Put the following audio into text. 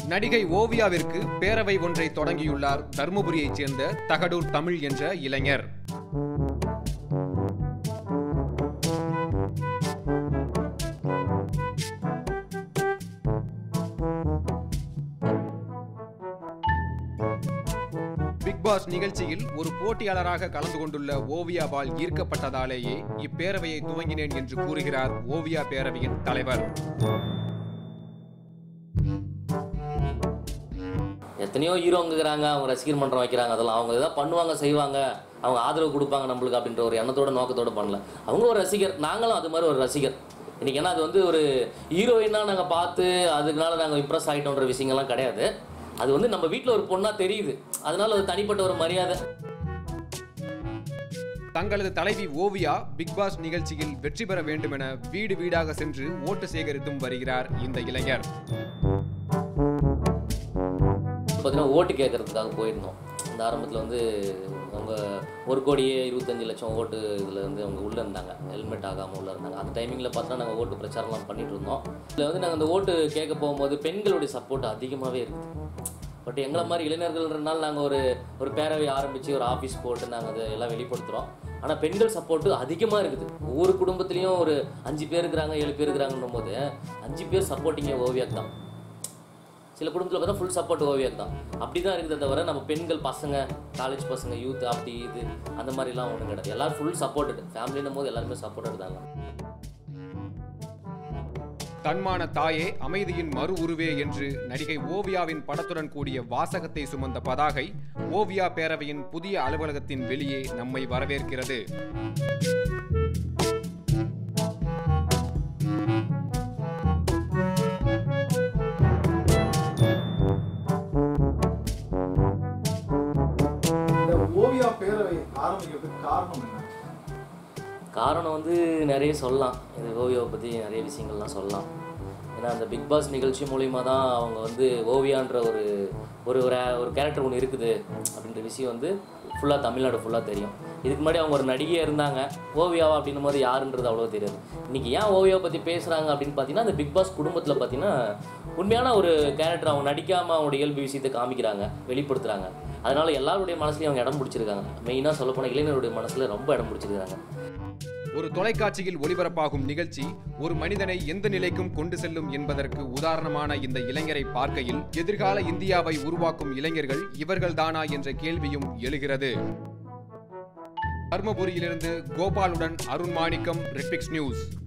நடிகை ஓவியாவிற்கு பேரவை ஒன்றை தொடங்கியுள்ளார் தருமபுரியைச் சேர்ந்த தகடூர் தமிழ் என்ற இளைஞர் பிக் பாஸ் நிகழ்ச்சியில் ஒரு போட்டியாளராக கலந்து கொண்டுள்ள ஓவியா பால் ஈர்க்கப்பட்டதாலேயே இப்பேரவையை துவங்கினேன் என்று கூறுகிறார் ஓவியா பேரவையின் தலைவர் எத்தனையோ ஹீரோங்கிறாங்க அவங்க ரசிகர் மன்றம் வைக்கிறாங்க அதெல்லாம் அவங்க எதாவது பண்ணுவாங்க செய்வாங்க அவங்க ஆதரவு கொடுப்பாங்க நம்மளுக்கு அப்படின்ற ஒரு எண்ணத்தோட நோக்கத்தோட பண்ணல அவங்க ஒரு ரசிகர் நாங்களும் அது மாதிரி ஒரு ரசிகர் இன்னைக்கு ஏன்னா அது வந்து ஒரு ஹீரோயினாக நாங்கள் பார்த்து அதுக்குனால நாங்கள் இம்ப்ரெஸ் ஆகிட்டோன்ற விஷயங்கள்லாம் கிடையாது அது வந்து நம்ம வீட்டில் ஒரு பொண்ணாக தெரியுது அதனால அது தனிப்பட்ட ஒரு மரியாதை தங்களது தலைவி ஓவியா பிக் பாஸ் நிகழ்ச்சியில் வெற்றி பெற வேண்டுமென வீடு வீடாக சென்று ஓட்டு சேகரித்தும் வருகிறார் இந்த இளைஞர் பார்த்தீங்கன்னா ஓட்டு கேட்கறதுக்காக போயிருந்தோம் இந்த ஆரம்பத்தில் வந்து அவங்க ஒரு கோடியே இருபத்தஞ்சு லட்சம் ஓட்டு இதில் வந்து அவங்க உள்ளே இருந்தாங்க ஹெல்மெட் ஆகாமல் உள்ளே இருந்தாங்க அந்த டைமிங்கில் பார்த்தா நாங்கள் ஓட்டு பிரச்சாரம்லாம் பண்ணிட்டு இருந்தோம் இதில் வந்து நாங்கள் அந்த ஓட்டு கேட்க போகும்போது பெண்களுடைய சப்போர்ட் அதிகமாகவே இருக்குது பட் எங்களை மாதிரி இளைஞர்கள்ன்றனால நாங்கள் ஒரு ஒரு பேரவை ஆரம்பித்து ஒரு ஆஃபீஸ் போட்டு நாங்கள் அதை எல்லாம் வெளிப்படுத்துகிறோம் ஆனால் பெண்கள் சப்போர்ட்டு அதிகமாக இருக்குது ஒவ்வொரு குடும்பத்துலேயும் ஒரு அஞ்சு பேர் இருக்கிறாங்க ஏழு பேர் இருக்கிறாங்கன்னும் போது அஞ்சு பேர் சப்போர்ட்டிங்க ஓவியாக்கு தான் சில குடும்பத்தில் பார்த்தா ஃபுல் சப்போர்ட் ஓவியம் தான் அப்படி தான் இருக்குதே தவிர நம்ம பெண்கள் பசங்க காலேஜ் பசங்க யூத் அப்படி இது அந்த மாதிரிலாம் ஒன்றும் கிடையாது எல்லாரும் ஃபுல் சப்போர்ட்டட் ஃபேமிலின்னும் போது எல்லாருமே சப்போர்ட்டட் தாங்க தன்மான தாயே அமைதியின் மறு உருவே என்று நடிகை ஓவியாவின் படத்துடன் கூடிய வாசகத்தை சுமந்த பதாகை ஓவியா பேரவையின் புதிய அலுவலகத்தின் வெளியே நம்மை வரவேற்கிறது இந்த ஓவியா பேரவை ஆரம்பிக்கிறதுக்கு காரணம் என்ன காரணம் வந்து நிறைய சொல்லலாம் இது ஓவியாவை பற்றி நிறைய விஷயங்கள்லாம் சொல்லலாம் ஏன்னா அந்த பிக் பாஸ் நிகழ்ச்சி மூலிமா தான் அவங்க வந்து ஓவியான்ற ஒரு ஒரு ஒரு ஒரு கேரக்டர் ஒன்று இருக்குது அப்படின்ற விஷயம் வந்து ஃபுல்லாக தமிழ்நாடு ஃபுல்லாக தெரியும் இதுக்கு முன்னாடி அவங்க ஒரு நடிகையாக இருந்தாங்க ஓவியாவா அப்படின்னும் போது யாருன்றது அவ்வளோ தெரியாது இன்றைக்கி ஏன் ஓவியாவை பற்றி பேசுகிறாங்க அப்படின்னு பார்த்தீங்கன்னா அந்த பிக் பாஸ் குடும்பத்தில் பார்த்தீங்கன்னா உண்மையான ஒரு கேரக்டர் அவங்க நடிக்காமல் அவங்களோட இயல்பு விஷயத்தை காமிக்கிறாங்க வெளிப்படுத்துகிறாங்க அதனால எல்லாருடைய மனசுலையும் அவங்க இடம் பிடிச்சிருக்காங்க மெயினாக சொல்லப்போனால் இளைஞருடைய மனசில் ரொம்ப இடம் பிடிச்சிருக்காங்க ஒரு தொலைக்காட்சியில் ஒளிபரப்பாகும் நிகழ்ச்சி ஒரு மனிதனை எந்த நிலைக்கும் கொண்டு செல்லும் என்பதற்கு உதாரணமான இந்த இளைஞரை பார்க்கையில் எதிர்கால இந்தியாவை உருவாக்கும் இளைஞர்கள் இவர்கள்தானா என்ற கேள்வியும் எழுகிறது தர்மபுரியிலிருந்து கோபாலுடன் அருண் மாணிக்கம் ரெட்பிக்ஸ் நியூஸ்